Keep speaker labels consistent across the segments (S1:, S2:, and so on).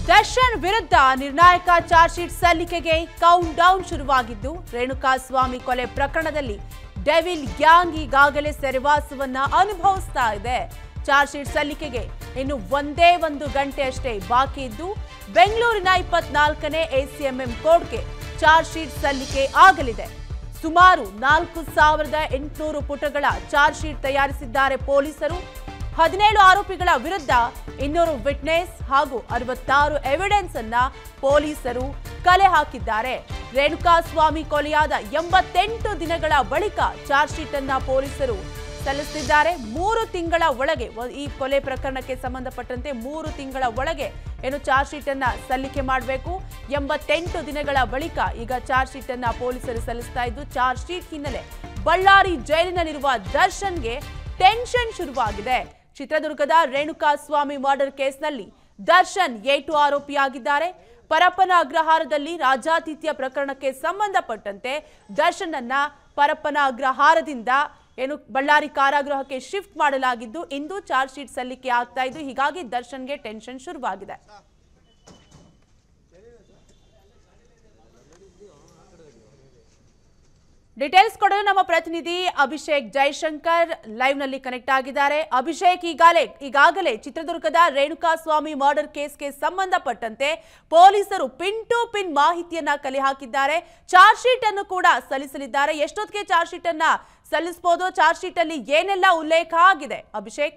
S1: ದರ್ಶನ್ ವಿರುದ್ಧ ನಿರ್ಣಾಯಕ charge sheet ಸಲ್ಲಿಕೆಗೆ ಕೌಂಟ್ ಡೌನ್ ಶುರುವಾಗಿದ್ದು ರೇಣುಕಾ ಸ್ವಾಮಿ ಕೊಲೆ ಪ್ರಕರಣದಲ್ಲಿ ಡೆವಿಲ್ ಗ್ಯಾಂಗ್ ಈಗಾಗಲೇ ಸೆರೆವಾಸವನ್ನ ಅನುಭವಿಸ್ತಾ ಇದೆ ಚಾರ್ಜ್ ಶೀಟ್ ಸಲ್ಲಿಕೆಗೆ ಇನ್ನು ಒಂದೇ ಒಂದು ಗಂಟೆ ಅಷ್ಟೇ ಬಾಕಿ ಇದ್ದು ಬೆಂಗಳೂರಿನ ಇಪ್ಪತ್ನಾಲ್ಕನೇ ಎಸಿಎಂಎಂ ಕೋರ್ಟ್ಗೆ ಚಾರ್ಜ್ ಶೀಟ್ ಸಲ್ಲಿಕೆ ಆಗಲಿದೆ ಸುಮಾರು ನಾಲ್ಕು ಸಾವಿರದ ಎಂಟುನೂರು ಪುಟಗಳ ಚಾರ್ಜ್ ಶೀಟ್ ತಯಾರಿಸಿದ್ದಾರೆ ಪೊಲೀಸರು ಹದಿನೇಳು ಆರೋಪಿಗಳ ವಿರುದ್ಧ ಇನ್ನೂರು ವಿಟ್ನೆಸ್ ಹಾಗೂ ಅರವತ್ತಾರು ಎವಿಡೆನ್ಸ್ ಅನ್ನ ಪೊಲೀಸರು ಕಲೆ ಹಾಕಿದ್ದಾರೆ ರೇಣುಕಾ ಸ್ವಾಮಿ ಕೊಲೆಯಾದ ಎಂಬತ್ತೆಂಟು ದಿನಗಳ ಬಳಿಕ ಚಾರ್ಜ್ ಶೀಟ್ ಅನ್ನ ಪೊಲೀಸರು ಸಲ್ಲಿಸಿದ್ದಾರೆ ಮೂರು ತಿಂಗಳ ಒಳಗೆ ಒ- ಈ ಕೊಲೆ ಪ್ರಕರಣಕ್ಕೆ ಸಂಬಂಧಪಟ್ಟಂತೆ ಮೂರು ತಿಂಗಳ ಒಳಗೆ ಏನು ಚಾರ್ಜ್ ಶೀಟ್ ಅನ್ನ ಸಲ್ಲಿಕೆ ಮಾಡಬೇಕು ಎಂಬತ್ತೆಂಟು ದಿನಗಳ ಬಳಿಕ ಈಗ ಚಾರ್ಜ್ ಶೀಟ್ ಅನ್ನ ಪೊಲೀಸರು ಸಲ್ಲಿಸ್ತಾ ಇದ್ದು ಚಾರ್ಜ್ ಶೀಟ್ ಹಿನ್ನೆಲೆ ಬಳ್ಳಾರಿ ಜೈಲಿನಲ್ಲಿರುವ ದರ್ಶನ್ಗೆ ಟೆನ್ಷನ್ ಶುರುವಾಗಿದೆ ಚಿತ್ರದುರ್ಗದ ರೇಣುಕಾ ಸ್ವಾಮಿ ಮರ್ಡರ್ ಕೇಸ್ನಲ್ಲಿ ದರ್ಶನ್ ಏಟು ಆರೋಪಿಯಾಗಿದ್ದಾರೆ ಪರಪ್ಪನ ಅಗ್ರಹಾರದಲ್ಲಿ ರಾಜಾತಿಥ್ಯ ಪ್ರಕರಣಕ್ಕೆ ಸಂಬಂಧಪಟ್ಟಂತೆ ದರ್ಶನ್ ಅನ್ನ ಪರಪ್ಪನ ಅಗ್ರಹಾರದಿಂದ ಏನು ಬಳ್ಳಾರಿ ಕಾರಾಗೃಹಕ್ಕೆ ಶಿಫ್ಟ್ ಮಾಡಲಾಗಿದ್ದು ಇಂದು ಚಾರ್ಜ್ ಶೀಟ್ ಸಲ್ಲಿಕೆ ಆಗ್ತಾ ಇದ್ದು ಹೀಗಾಗಿ ದರ್ಶನ್ಗೆ ಟೆನ್ಷನ್ ಶುರುವಾಗಿದೆ ಡೀಟೇಲ್ಸ್ ಕೊಡಲು ನಮ್ಮ ಪ್ರತಿನಿಧಿ ಅಭಿಷೇಕ್ ಜೈಶಂಕರ್ ಲೈವ್ ನಲ್ಲಿ ಕನೆಕ್ಟ್ ಆಗಿದ್ದಾರೆ ಅಭಿಷೇಕ್ ಈಗಾಗಲೇ ಈಗಾಗಲೇ ಚಿತ್ರದುರ್ಗದ ರೇಣುಕಾ ಸ್ವಾಮಿ ಮರ್ಡರ್ ಕೇಸ್ಗೆ ಸಂಬಂಧಪಟ್ಟಂತೆ ಪೊಲೀಸರು ಪಿನ್ ಟು ಪಿನ್ ಮಾಹಿತಿಯನ್ನ ಕಲೆ ಹಾಕಿದ್ದಾರೆ ಚಾರ್ಜ್ ಶೀಟ್ ಅನ್ನು ಕೂಡ ಸಲ್ಲಿಸಲಿದ್ದಾರೆ ಎಷ್ಟೊತ್ತಿಗೆ ಚಾರ್ಜ್ ಶೀಟ್ ಅನ್ನ ಸಲ್ಲಿಸಬಹುದು ಚಾರ್ಜ್ ಶೀಟ್ ಅಲ್ಲಿ ಏನೆಲ್ಲ ಉಲ್ಲೇಖ ಆಗಿದೆ ಅಭಿಷೇಕ್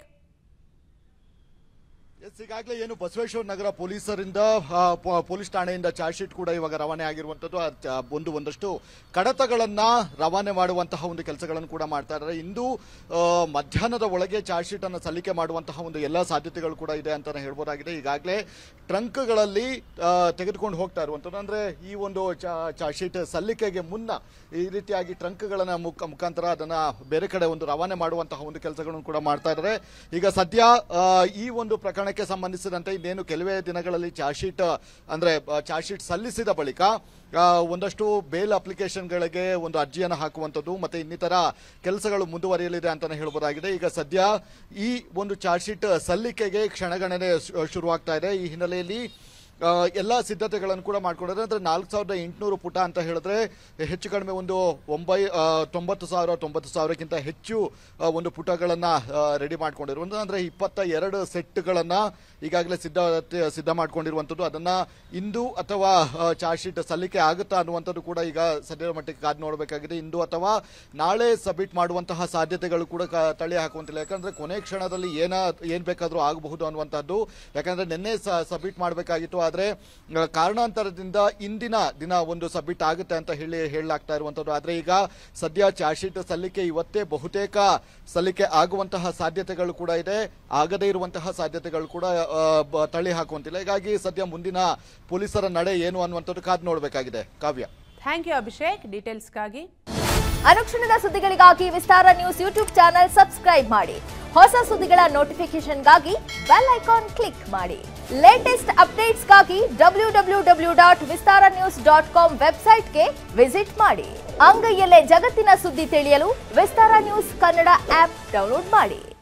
S2: ಎಸ್ ಈಗಾಗಲೇ ಏನು ಬಸವೇಶ್ವರ ನಗರ ಪೊಲೀಸರಿಂದ ಆ, ಪೊ- ಪೊಲೀಸ್ ಠಾಣೆಯಿಂದ ಚಾರ್ಜ್ ಶೀಟ್ ಕೂಡ ಇವಾಗ ರವಾನೆ ಆಗಿರುವಂತದ್ದು ಆ ಚ- ಒಂದು ಒಂದಷ್ಟು ಕಡತಗಳನ್ನ ರವಾನೆ ಮಾಡುವಂತಹ ಒಂದು ಕೆಲಸಗಳನ್ನು ಕೂಡ ಮಾಡ್ತಾ ಇದ್ದಾರೆ ಇಂದು ಆ, ಮಧ್ಯಾಹ್ನದ ಒಳಗೆ ಚಾರ್ಜ್ ಶೀಟ್ ಅನ್ನು ಸಲ್ಲಿಕೆ ಮಾಡುವಂತಹ ಒಂದು ಎಲ್ಲ ಸಾಧ್ಯತೆಗಳು ಕೂಡ ಇದೆ ಅಂತಾನೆ ಹೇಳ್ಬೋದಾಗಿದೆ ಈಗಾಗಲೇ ಟ್ರಂಕ್ಗಳಲ್ಲಿ ಆ, ತೆಗೆದುಕೊಂಡು ಹೋಗ್ತಾ ಇರುವಂತದ್ದು ಅಂದ್ರೆ ಈ ಒಂದು ಚಾ- ಚಾರ್ಜ್ ಶೀಟ್ ಸಲ್ಲಿಕೆಗೆ ಮುನ್ನ ಈ ರೀತಿಯಾಗಿ ಟ್ರಂಕ್ಗಳನ್ನ ಮುಖ ಮುಖಾಂತರ ಅದನ್ನ ಬೇರೆ ಕಡೆ ಒಂದು ರವಾನೆ ಮಾಡುವಂತಹ ಒಂದು ಕೆಲಸಗಳನ್ನು ಕೂಡ ಮಾಡ್ತಾ ಇದ್ದಾರೆ ಈಗ ಸದ್ಯ ಆ, ಈ ಒಂದು ಪ್ರಕರಣಕ್ಕೆ ಸಂಬಂಧಿಸಿದಂತೆ ಇನ್ನೇನು ಕೆಲವೇ ದಿನಗಳಲ್ಲಿ ಚಾರ್ಜ್ ಶೀಟ್ ಅಂದ್ರೆ ಆ, ಚಾರ್ಜ್ ಶೀಟ್ ಸಲ್ಲಿಸಿದ ಬಳಿಕ ಆ, ಒಂದಷ್ಟು ಬೇಲ್ ಅಪ್ಲಿಕೇಶನ್ಗಳಿಗೆ ಒಂದು ಅರ್ಜಿಯನ್ನು ಹಾಕುವಂಥದ್ದು ಮತ್ತೆ ಇನ್ನಿತರ ಕೆಲಸಗಳು ಮುಂದುವರಿಯಲಿದೆ ಅಂತಾನೆ ಹೇಳ್ಬೋದಾಗಿದೆ ಈಗ ಸದ್ಯ ಈ ಒಂದು ಚಾರ್ಜ್ ಶೀಟ್ ಸಲ್ಲಿಕೆಗೆ ಕ್ಷಣಗಣನೆ ಶು- ಶುರುವಾಗ್ತಾ ಇದೆ ಈ ಹಿನ್ನೆಲೆಯಲ್ಲಿ ಆ, ಎಲ್ಲ ಸಿದ್ಧತೆಗಳನ್ನು ಕೂಡ ಮಾಡ್ಕೊಂಡಿದ್ದಾರೆ ಅಂದ್ರೆ ನಾಲ್ಕು ಸಾವಿರದ ಎಂಟುನೂರು ಪುಟ ಅಂತ ಹೇಳಿದ್ರೆ ಹೆಚ್ಚು ಕಡಿಮೆ ಒಂದು ಒಂಬೈ ಆ, ತೊಂಬತ್ತು ಸಾವಿರ ತೊಂಬತ್ತು ಸಾವಿರಕ್ಕಿಂತ ಹೆಚ್ಚು ಆ, ಒಂದು ಪುಟಗಳನ್ನ ರೆಡಿ ಮಾಡ್ಕೊಂಡಿರುವಂಥದ್ದು ಅಂದ್ರೆ ಇಪ್ಪತ್ತ ಎರಡು ಸೆಟ್ಗಳನ್ನ ಈಗಾಗಲೇ ಸಿದ್ಧ ಸಿದ್ಧ ಮಾಡ್ಕೊಂಡಿರುವಂಥದ್ದು ಅದನ್ನ ಇಂದು ಅಥವಾ ಚಾರ್ಜ್ ಶೀಟ್ ಸಲ್ಲಿಕೆ ಆಗುತ್ತಾ ಅನ್ನುವಂಥದ್ದು ಕೂಡ ಈಗ ಸದ್ಯದ ಮಟ್ಟಿಗೆ ಕಾದು ನೋಡಬೇಕಾಗಿದೆ ಇಂದು ಅಥವಾ ನಾಳೆ ಸಬ್ಮಿಟ್ ಮಾಡುವಂತಹ ಸಾಧ್ಯತೆಗಳು ಕೂಡ ಕ- ತಳ್ಳಿ ಹಾಕುವಂತಿಲ್ಲ ಯಾಕಂದ್ರೆ ಕೊನೆ ಕ್ಷಣದಲ್ಲಿ ಏನ ಏನ್ ಬೇಕಾದ್ರೂ ಆಗಬಹುದು ಅನ್ನುವಂಥದ್ದು ಯಾಕಂದ್ರೆ ನಿನ್ನೆ ಸಬ್ಮಿಟ್ ಮಾಡಬೇಕಾಗಿತ್ತು ಆದ್ರೆ ಆ, ಕಾರಣಾಂತರದಿಂದ ಇಂದಿನ ದಿನ ಒಂದು ಸಬ್ಮಿಟ್ ಆಗುತ್ತೆ ಅಂತ ಹೇಳಿ ಹೇಳಲಾಗ್ತಾ ಇರುವಂತದ್ದು ಆದ್ರೆ ಈಗ ಸದ್ಯ ಚಾರ್ಜ್ ಶೀಟ್ ಸಲ್ಲಿಕೆ ಇವತ್ತೇ ಬಹುತೇಕ ಸಲ್ಲಿಕೆ ಆಗುವಂತಹ ಸಾಧ್ಯತೆಗಳು ಕೂಡ ಇದೆ ಆಗದೇ ಇರುವಂತಹ ಸಾಧ್ಯತೆಗಳು ಕೂಡ ಆ, ಬ- ತಳ್ಳಿ ಹಾಕುವಂತಿಲ್ಲ ಹೀಗಾಗಿ ಸದ್ಯ ಮುಂದಿನ ಪೊಲೀಸರ ನಡೆ ಏನು ಅನ್ನುವಂಥದ್ದು ಕಾದು ನೋಡಬೇಕಾಗಿದೆ ಕಾವ್ಯ
S1: ಥ್ಯಾಂಕ್ ಯು ಅಭಿಷೇಕ್ ಡೀಟೇಲ್ಸ್ಗಾಗಿ
S3: ಅನುಕ್ಷಣದ ಸುದ್ದಿಗಳಿಗಾಗಿ Vistara news YouTube channel subscribe ಮಾಡಿ ಹೊಸ ಸುದ್ದಿಗಳ ನೋಟಿಫಿಕೇಶನ್ಗಾಗಿ ಬೆಲ್ ಐಕಾನ್ ಕ್ಲಿಕ್ ಮಾಡಿ ಲೇಟೆಸ್ಟ್ ಅಪ್ಡೇಟ್ಸ್ಗಾಗಿ W W W dot Vistara news dot com ವೆಬ್ಸೈಟ್ಗೆ ವಿಸಿಟ್ ಮಾಡಿ ಅಂಗೈಯಲ್ಲೇ ಜಗತ್ತಿನ ಸುದ್ದಿ ತಿಳಿಯಲು Vistara news Kannada app download ಮಾಡಿ